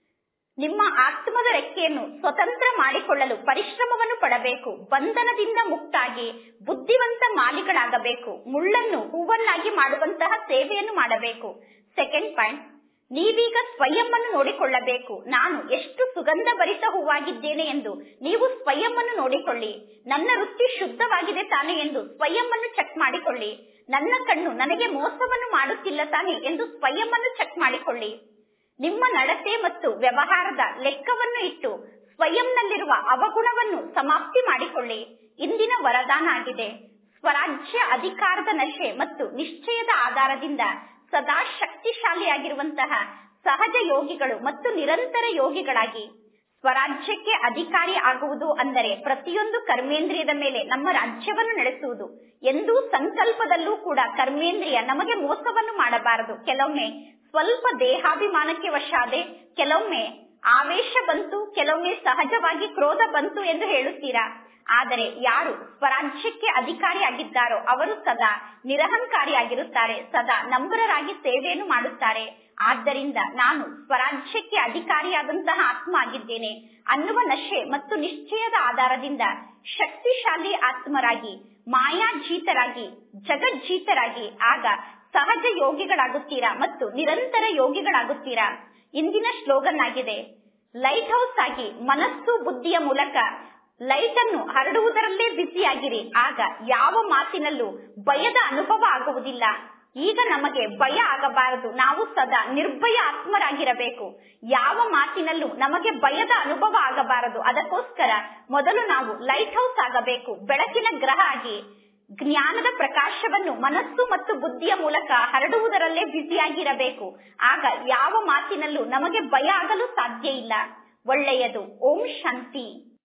ನಿಮ್ಮ ಆತ್ಮದ ರೆಕ್ಕೆಯನ್ನು ಸ್ವತಂತ್ರ ಮಾಡಿಕೊಳ್ಳಲು ಪರಿಶ್ರಮವನ್ನು ಪಡಬೇಕು ಬಂಧನದಿಂದ ಮುಕ್ತಾಗಿ ಬುದ್ಧಿವಂತ ಮಾಲಿಗಳಾಗಬೇಕು ಮುಳ್ಳನ್ನು ಹೂವನ್ನಾಗಿ ಮಾಡುವಂತಹ ಸೇವೆಯನ್ನು ಮಾಡಬೇಕು ಸೆಕೆಂಡ್ ಪಾಯಿಂಟ್ ನೀವೀಗ ಸ್ವಯಂವನ್ನು ನೋಡಿಕೊಳ್ಳಬೇಕು ನಾನು ಎಷ್ಟು ಸುಗಂಧ ಭರಿತ ಹೂವಾಗಿದ್ದೇನೆ ಎಂದು ನೀವು ಸ್ವಯಂವನ್ನು ನೋಡಿಕೊಳ್ಳಿ ನನ್ನ ವೃತ್ತಿ ಶುದ್ಧವಾಗಿದೆ ತಾನೆ ಎಂದು ಸ್ವಯಂವನ್ನು ಚೆಕ್ ಮಾಡಿಕೊಳ್ಳಿ ನನ್ನ ಕಣ್ಣು ನನಗೆ ಮೋಸವನ್ನು ಮಾಡುತ್ತಿಲ್ಲ ತಾನೆ ಎಂದು ಸ್ವಯಂವನ್ನು ಚೆಕ್ ಮಾಡಿಕೊಳ್ಳಿ ನಿಮ್ಮ ನಡತೆ ಮತ್ತು ವ್ಯವಹಾರದ ಲೆಕ್ಕವನ್ನು ಇಟ್ಟು ಸ್ವಯಂನಲ್ಲಿರುವ ಅವಗುಣವನ್ನು ಸಮಾಪ್ತಿ ಮಾಡಿಕೊಳ್ಳಿ ಇಂದಿನ ವರದಾನ ಆಗಿದೆ ಸ್ವರಾಜ್ಯ ಅಧಿಕಾರದ ನಶೆ ಮತ್ತು ನಿಶ್ಚಯದ ಆಧಾರದಿಂದ ಸದಾ ಶಕ್ತಿಶಾಲಿಯಾಗಿರುವಂತಹ ಸಹಜ ಯೋಗಿಗಳು ಮತ್ತು ನಿರಂತರ ಯೋಗಿಗಳಾಗಿ ಸ್ವರಾಜ್ಯಕ್ಕೆ ಅಧಿಕಾರಿ ಆಗುವುದು ಅಂದರೆ ಪ್ರತಿಯೊಂದು ಕರ್ಮೇಂದ್ರಿಯದ ಮೇಲೆ ನಮ್ಮ ರಾಜ್ಯವನ್ನು ನಡೆಸುವುದು ಎಂದೂ ಸಂಕಲ್ಪದಲ್ಲೂ ಕೂಡ ಕರ್ಮೇಂದ್ರಿಯ ನಮಗೆ ಮೋಸವನ್ನು ಮಾಡಬಾರದು ಕೆಲವೊಮ್ಮೆ ಸ್ವಲ್ಪ ದೇಹಾಭಿಮಾನಕ್ಕೆ ವಶಾದೆ ಕೆಲವೊಮ್ಮೆ ಆವೇಶ ಬಂತು ಕೆಲವೊಮ್ಮೆ ಸಹಜವಾಗಿ ಕ್ರೋಧ ಬಂತು ಎಂದು ಹೇಳುತ್ತೀರಾ ಆದರೆ ಯಾರು ಸ್ವರಾಜ್ಯಕ್ಕೆ ಅಧಿಕಾರಿಯಾಗಿದ್ದಾರೋ ಅವರು ಸದಾ ನಿರಹಂಕಾರಿಯಾಗಿರುತ್ತಾರೆ ಸದಾ ನಂಬರರಾಗಿ ಸೇವೆಯನ್ನು ಮಾಡುತ್ತಾರೆ ಆದ್ದರಿಂದ ನಾನು ಸ್ವರಾಜ್ಯಕ್ಕೆ ಅಧಿಕಾರಿಯಾದಂತಹ ಆತ್ಮ ಆಗಿದ್ದೇನೆ ಅನ್ನುವ ನಶೆ ಮತ್ತು ನಿಶ್ಚಯದ ಆಧಾರದಿಂದ ಶಕ್ತಿಶಾಲಿ ಆತ್ಮರಾಗಿ ಮಾಯಾಜೀತರಾಗಿ ಜಗಜ್ಜೀತರಾಗಿ ಆಗ ಸಹಜ ಯೋಗಿಗಳಾಗುತ್ತೀರಾ ಮತ್ತು ನಿರಂತರ ಯೋಗಿಗಳಾಗುತ್ತೀರಾ ಇಂದಿನ ಸ್ಲೋಗನ್ ಆಗಿದೆ ಲೈಟ್ ಹೌಸ್ ಆಗಿ ಮನಸ್ಸು ಬುದ್ಧಿಯ ಮೂಲಕ ಲೈಟ್ ಅನ್ನು ಹರಡುವುದರಲ್ಲೇ ಬಿಸಿಯಾಗಿರಿ ಆಗ ಯಾವ ಮಾತಿನಲ್ಲೂ ಭಯದ ಅನುಭವ ಆಗುವುದಿಲ್ಲ ಈಗ ನಮಗೆ ಭಯ ಆಗಬಾರದು ನಾವು ಸದಾ ನಿರ್ಭಯ ಆತ್ಮರಾಗಿರಬೇಕು ಯಾವ ಮಾತಿನಲ್ಲೂ ನಮಗೆ ಭಯದ ಅನುಭವ ಆಗಬಾರದು ಅದಕ್ಕೋಸ್ಕರ ಮೊದಲು ನಾವು ಲೈಟ್ ಹೌಸ್ ಆಗಬೇಕು ಬೆಳಕಿನ ಗ್ರಹ ಆಗಿ ಜ್ಞಾನದ ಪ್ರಕಾಶವನ್ನು ಮನಸ್ಸು ಮತ್ತು ಬುದ್ಧಿಯ ಮೂಲಕ ಹರಡುವುದರಲ್ಲೇ ಬ್ಯುಸಿಯಾಗಿರಬೇಕು ಆಗ ಯಾವ ಮಾತಿನಲ್ಲೂ ನಮಗೆ ಭಯ ಆಗಲು ಸಾಧ್ಯ ಇಲ್ಲ ಒಳ್ಳೆಯದು ಓಂ ಶಾಂತಿ